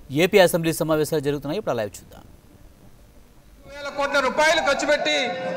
AP assembly సమావేశాలు జరుగుతున్నాయి ఇప్పుడు లైవ్ చూద్దాం వేల కోట్ల రూపాయలు ఖర్చు పెట్టి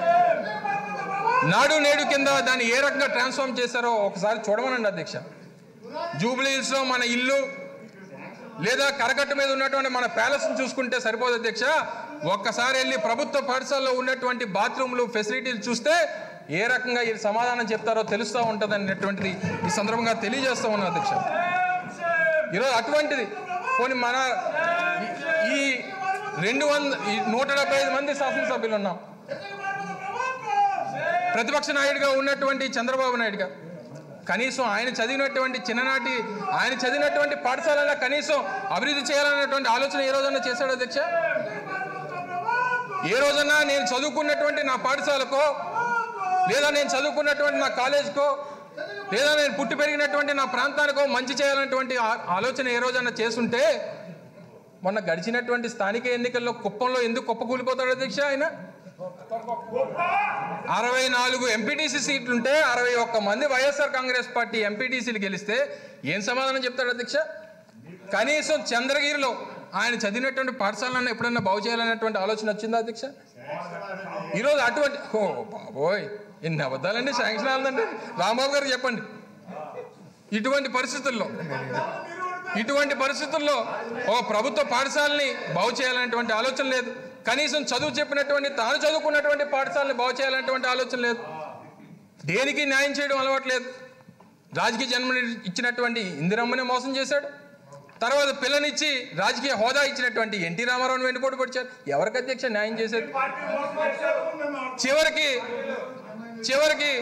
నాడు నేడు కింద దాన్ని ఏ రకంగా ట్రాన్స్ఫార్మ్ చేశారో ఒకసారి చూడమనండి అధ్యక్ష జూబ్లీహిల్స్లో మన ఇల్లు లేదా కరకట్ట మీద ఉన్నటువంటి మన ప్యాలెస్ని చూసుకుంటే సరిపోదు అధ్యక్ష ఒక్కసారి వెళ్ళి ప్రభుత్వ పాఠశాలలో ఉన్నటువంటి బాత్రూమ్లు ఫెసిలిటీలు చూస్తే ఏ రకంగా ఈ సమాధానం చెప్తారో తెలుస్తూ ఉంటుంది అనేటువంటిది ఈ సందర్భంగా తెలియజేస్తూ ఉన్నాను అధ్యక్ష ఈరోజు అటువంటిది పోనీ మన ఈ- ఈ రెండు వంద ఈ నూట డెబ్బై ఐదు మంది శాసనసభ్యులు ఉన్నాం ప్రతిపక్ష నాయుడుగా ఉన్నటువంటి చంద్రబాబు నాయుడు గారు కనీసం ఆయన చదివినటువంటి చిన్ననాటి ఆయన చదివినటువంటి పాఠశాలలో కనీసం అభివృద్ధి చేయాలన్నటువంటి ఆలోచన ఏ రోజన్నా చేశాడు అధ్యక్ష ఏ రోజన్నా నేను చదువుకున్నటువంటి నా పాఠశాలకో లేదా నేను చదువుకున్నటువంటి నా కాలేజ్కో లేదా నేను పుట్టి పెరిగినటువంటి నా ప్రాంతానికో మంచి చేయాలన్నటువంటి ఆ- ఆలోచన ఏ రోజన్నా చేసుంటే మొన్న గడిచినటువంటి స్థానిక ఎన్నికల్లో కుప్పంలో ఎందుకు కుప్ప కూలిపోతాడు అధ్యక్ష ఆయన అరవై నాలుగు ఎంపీటీసీ సీట్లుంటే అరవై ఒక్క మంది వైఎస్ఆర్ కాంగ్రెస్ పార్టీ ఎంపీటీసీలు గెలిస్తే ఏం సమాధానం చెప్తాడు అధ్యక్ష కనీసం చంద్రగిరిలో ఆయన చదివినటువంటి పాఠశాలను ఎప్పుడన్నా బాగు చేయాలనేటువంటి ఆలోచన వచ్చిందా అధ్యక్ష ఈరోజు అటువంటి ఓ బాబోయ్ ఎన్ని అబద్ధాలండి శాంక్షన్ అవ్వదండి రాంబాబు గారు చెప్పండి ఇటువంటి పరిస్థితుల్లో ఇటువంటి పరిస్థితుల్లో ఒక ప్రభుత్వ పాఠశాలని బాగు చేయాలనేటువంటి ఆలోచన లేదు కనీసం చదువు చెప్పినటువంటి తాను చదువుకున్నటువంటి పాఠశాలని బాగు చేయాలనేటువంటి ఆలోచన లేదు దేనికి న్యాయం చేయడం అలవాట్లేదు రాజకీయ జన్మ ఇచ్చినటువంటి ఇందిరమ్మనే మోసం చేశాడు తర్వాత పిల్లనిచ్చి రాజకీయ హోదా ఇచ్చినటువంటి ఎన్టీ రామారావుని వెనుకోటి పొడిచారు ఎవరికి అధ్యక్ష న్యాయం చేసేది చివరికి చివరికి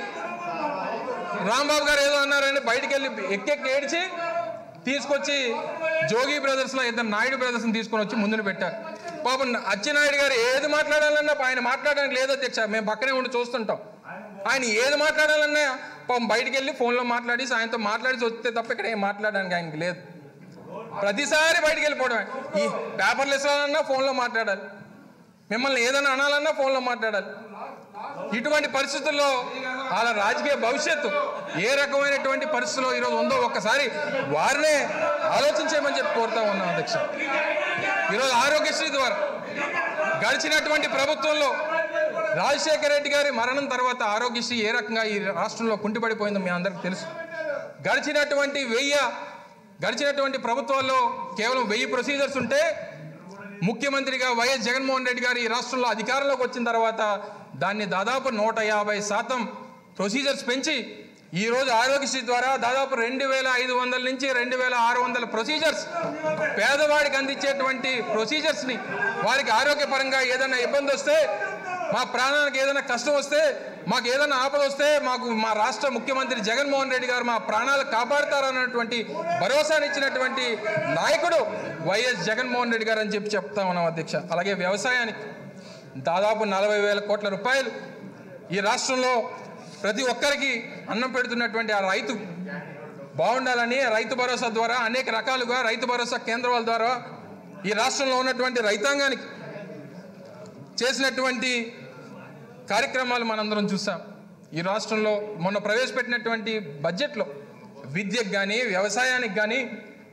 రాంబాబు గారు ఏదో అన్నారని బయటికి వెళ్ళి ఎక్కెక్కి ఏడ్చి తీసుకొచ్చి జోగి బ్రదర్స్ లో ఇద్దరు నాయుడు బ్రదర్స్ తీసుకొని వచ్చి ముందున పెట్టారు పాపం అచ్చెన్నాయుడు గారు ఏది మాట్లాడాలన్నా ఆయన మాట్లాడడానికి లేదు అధ్యక్ష మేము పక్కనే ఉండి చూస్తుంటాం ఆయన ఏది మాట్లాడాలన్నా పాపం బయటికి వెళ్ళి ఫోన్లో మాట్లాడి ఆయనతో మాట్లాడి వస్తే తప్ప ఇక్కడ ఏం మాట్లాడడానికి ఆయనకి లేదు ప్రతిసారి బయటికి వెళ్ళిపోవడమే ఈ పేపర్లు ఇస్తానన్నా ఫోన్లో మాట్లాడాలి మిమ్మల్ని ఏదైనా అనాలన్నా ఫోన్లో మాట్లాడాలి ఇటువంటి పరిస్థితుల్లో వాళ్ళ రాజకీయ భవిష్యత్తు ఏ రకమైనటువంటి పరిస్థితుల్లో ఈరోజు ఉందో ఒక్కసారి వారినే ఆలోచించేయమని చెప్పి కోరుతా ఉన్నాం అధ్యక్ష ఈరోజు ఆరోగ్యశ్రీ ద్వారా గడిచినటువంటి ప్రభుత్వంలో రాజశేఖర రెడ్డి గారి మరణం తర్వాత ఆరోగ్యశ్రీ ఏ రకంగా ఈ రాష్ట్రంలో కుంటిపడిపోయిందో మీ అందరికీ తెలుసు గడిచినటువంటి వెయ్యి గడిచినటువంటి ప్రభుత్వాల్లో కేవలం వెయ్యి ప్రొసీజర్స్ ఉంటే ముఖ్యమంత్రిగా వైఎస్ జగన్మోహన్ రెడ్డి గారు ఈ రాష్ట్రంలో అధికారంలోకి వచ్చిన తర్వాత దాన్ని దాదాపు నూట యాభై శాతం ప్రొసీజర్స్ పెంచి ఈ రోజు ఆరోగ్యశ్రీ ద్వారా దాదాపు రెండు వేల ఐదు వందల నుంచి రెండు వేల ఆరు వందల ప్రొసీజర్స్ పేదవాడికి అందించేటువంటి ప్రొసీజర్స్ని వారికి ఆరోగ్యపరంగా ఏదైనా ఇబ్బంది వస్తే మా ప్రాణానికి ఏదైనా కష్టం వస్తే మాకు ఏదైనా ఆపద వస్తే మాకు మా రాష్ట్ర ముఖ్యమంత్రి జగన్మోహన్ రెడ్డి గారు మా ప్రాణాలు కాపాడుతారన్నటువంటి భరోసానిచ్చినటువంటి నాయకుడు వైఎస్ జగన్మోహన్ రెడ్డి గారు అని చెప్పి చెప్తా ఉన్నాం అధ్యక్ష అలాగే వ్యవసాయానికి దాదాపు నలభై వేల కోట్ల రూపాయలు ఈ రాష్ట్రంలో ప్రతి ఒక్కరికి అన్నం పెడుతున్నటువంటి ఆ రైతు బాగుండాలని రైతు భరోసా ద్వారా అనేక రకాలుగా రైతు భరోసా కేంద్రాల ద్వారా ఈ రాష్ట్రంలో ఉన్నటువంటి రైతాంగానికి చేసినటువంటి కార్యక్రమాలు మనందరం చూసాం ఈ రాష్ట్రంలో మొన్న ప్రవేశపెట్టినటువంటి బడ్జెట్లో విద్యకు కానీ వ్యవసాయానికి కానీ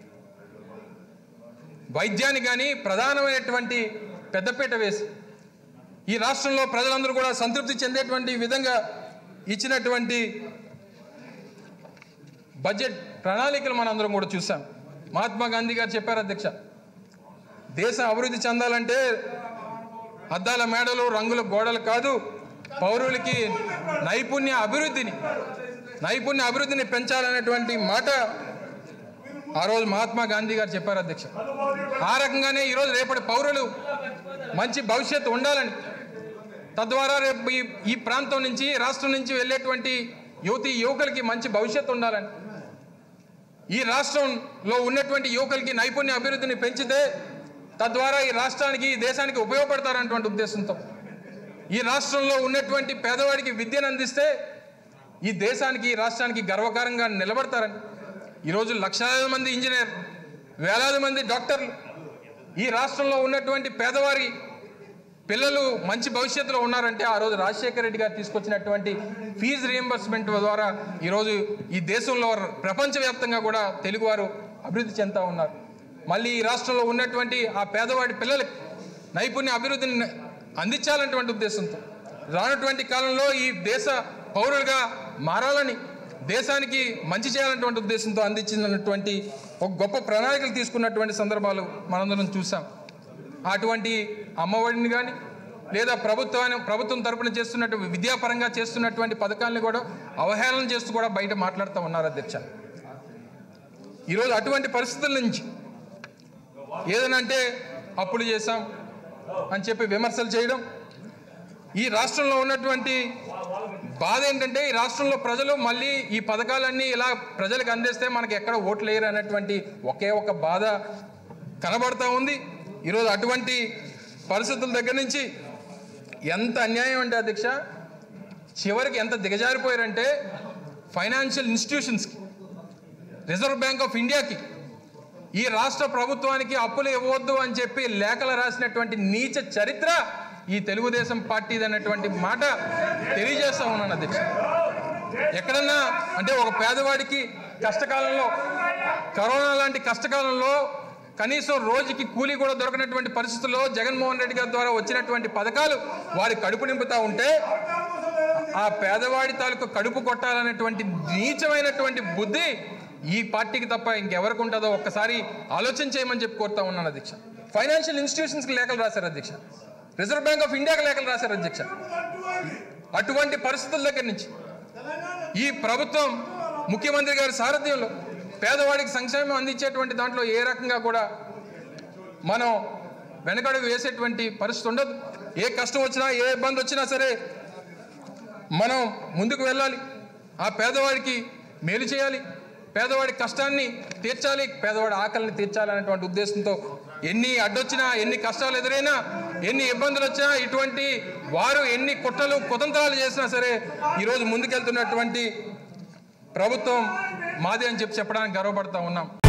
వైద్యానికి కానీ ప్రధానమైనటువంటి పెద్దపీట వేసి ఈ రాష్ట్రంలో ప్రజలందరూ కూడా సంతృప్తి చెందేటువంటి విధంగా ఇచ్చినటువంటి బడ్జెట్ ప్రణాళికలు మనందరం కూడా చూసాం మహాత్మా గాంధీ గారు చెప్పారు అధ్యక్ష దేశం అభివృద్ధి చెందాలంటే అద్దాల మేడలు రంగుల గోడలు కాదు పౌరులకి నైపుణ్య అభివృద్ధిని నైపుణ్య అభివృద్ధిని పెంచాలనేటువంటి మాట ఆ రోజు మహాత్మా గాంధీ గారు చెప్పారు అధ్యక్ష ఆ రకంగానే ఈరోజు రేపటి పౌరులు మంచి భవిష్యత్తు ఉండాలని తద్వారా రేపు ఈ ఈ ప్రాంతం నుంచి రాష్ట్రం నుంచి వెళ్ళేటువంటి యువతి యువకులకి మంచి భవిష్యత్తు ఉండాలని ఈ రాష్ట్రంలో ఉన్నటువంటి యువకులకి నైపుణ్య అభివృద్ధిని పెంచితే తద్వారా ఈ రాష్ట్రానికి ఈ దేశానికి ఉపయోగపడతారన్నటువంటి ఉద్దేశంతో ఈ రాష్ట్రంలో ఉన్నటువంటి పేదవాడికి విద్యను అందిస్తే ఈ దేశానికి ఈ రాష్ట్రానికి గర్వకారంగా నిలబడతారని ఈరోజు లక్షలాది మంది ఇంజనీర్ వేలాది మంది డాక్టర్లు ఈ రాష్ట్రంలో ఉన్నటువంటి పేదవారి పిల్లలు మంచి భవిష్యత్తులో ఉన్నారంటే ఆ రోజు రాజశేఖర రెడ్డి గారు తీసుకొచ్చినటువంటి ఫీజు రియంబర్స్మెంట్ ద్వారా ఈరోజు ఈ దేశంలో ప్రపంచవ్యాప్తంగా కూడా తెలుగువారు అభివృద్ధి చెందుతా ఉన్నారు మళ్ళీ ఈ రాష్ట్రంలో ఉన్నటువంటి ఆ పేదవాడి పిల్లలకి నైపుణ్య అభివృద్ధిని అందించాలన్నటువంటి ఉద్దేశంతో రానటువంటి కాలంలో ఈ దేశ పౌరులుగా మారాలని దేశానికి మంచి చేయాలన్నటువంటి ఉద్దేశంతో అందించినటువంటి ఒక గొప్ప ప్రణాళికలు తీసుకున్నటువంటి సందర్భాలు మనందరం చూసాం అటువంటి అమ్మఒడిని కానీ లేదా ప్రభుత్వాన్ని ప్రభుత్వం తరపున చేస్తున్నట్టు విద్యాపరంగా చేస్తున్నటువంటి పథకాలను కూడా అవహేళన చేస్తూ కూడా బయట మాట్లాడుతూ ఉన్నారు అధ్యక్ష ఈరోజు అటువంటి పరిస్థితుల నుంచి ఏదైనా అంటే అప్పులు చేశాం అని చెప్పి విమర్శలు చేయడం ఈ రాష్ట్రంలో ఉన్నటువంటి బాధ ఏంటంటే ఈ రాష్ట్రంలో ప్రజలు మళ్ళీ ఈ పథకాలన్నీ ఇలా ప్రజలకు అందిస్తే మనకి ఎక్కడ ఓట్లు వేయరు అనేటువంటి ఒకే ఒక బాధ కనబడతా ఉంది ఈరోజు అటువంటి పరిస్థితుల దగ్గర నుంచి ఎంత అన్యాయం అంటే అధ్యక్ష చివరికి ఎంత దిగజారిపోయారంటే ఫైనాన్షియల్ ఇన్స్టిట్యూషన్స్కి రిజర్వ్ బ్యాంక్ ఆఫ్ ఇండియాకి ఈ రాష్ట్ర ప్రభుత్వానికి అప్పులు ఇవ్వవద్దు అని చెప్పి లేఖలు రాసినటువంటి నీచ చరిత్ర ఈ తెలుగుదేశం పార్టీది అన్నటువంటి మాట తెలియజేస్తా ఉన్నాను అధ్యక్ష ఎక్కడన్నా అంటే ఒక పేదవాడికి కష్టకాలంలో కరోనా లాంటి కష్టకాలంలో కనీసం రోజుకి కూలీ కూడా దొరకనటువంటి పరిస్థితుల్లో జగన్మోహన్ రెడ్డి గారి ద్వారా వచ్చినటువంటి పథకాలు వారి కడుపు నింపుతా ఉంటే ఆ పేదవాడి తాలూకు కడుపు కొట్టాలనేటువంటి నీచమైనటువంటి బుద్ధి ఈ పార్టీకి తప్ప ఇంకెవరికి ఉంటుందో ఒక్కసారి ఆలోచన చేయమని చెప్పి కోరుతా ఉన్నాను అధ్యక్ష ఫైనాన్షియల్ ఇన్స్టిట్యూషన్స్కి లేఖలు రాశారు అధ్యక్ష రిజర్వ్ బ్యాంక్ ఆఫ్ ఇండియాకి లేఖలు రాశారు అధ్యక్ష అటువంటి పరిస్థితుల దగ్గర నుంచి ఈ ప్రభుత్వం ముఖ్యమంత్రి గారి సారథ్యంలో పేదవాడికి సంక్షేమం అందించేటువంటి దాంట్లో ఏ రకంగా కూడా మనం వెనకడుగు వేసేటువంటి పరిస్థితి ఉండదు ఏ కష్టం వచ్చినా ఏ ఇబ్బంది వచ్చినా సరే మనం ముందుకు వెళ్ళాలి ఆ పేదవాడికి మేలు చేయాలి పేదవాడి కష్టాన్ని తీర్చాలి పేదవాడి ఆకలిని తీర్చాలి అనేటువంటి ఉద్దేశంతో ఎన్ని అడ్డొచ్చినా ఎన్ని కష్టాలు ఎదురైనా ఎన్ని ఇబ్బందులు వచ్చినా ఇటువంటి వారు ఎన్ని కుట్రలు కుతంత్రాలు చేసినా సరే ఈరోజు ముందుకెళ్తున్నటువంటి ప్రభుత్వం మాది అని చెప్పి చెప్పడానికి గర్వపడతా ఉన్నాం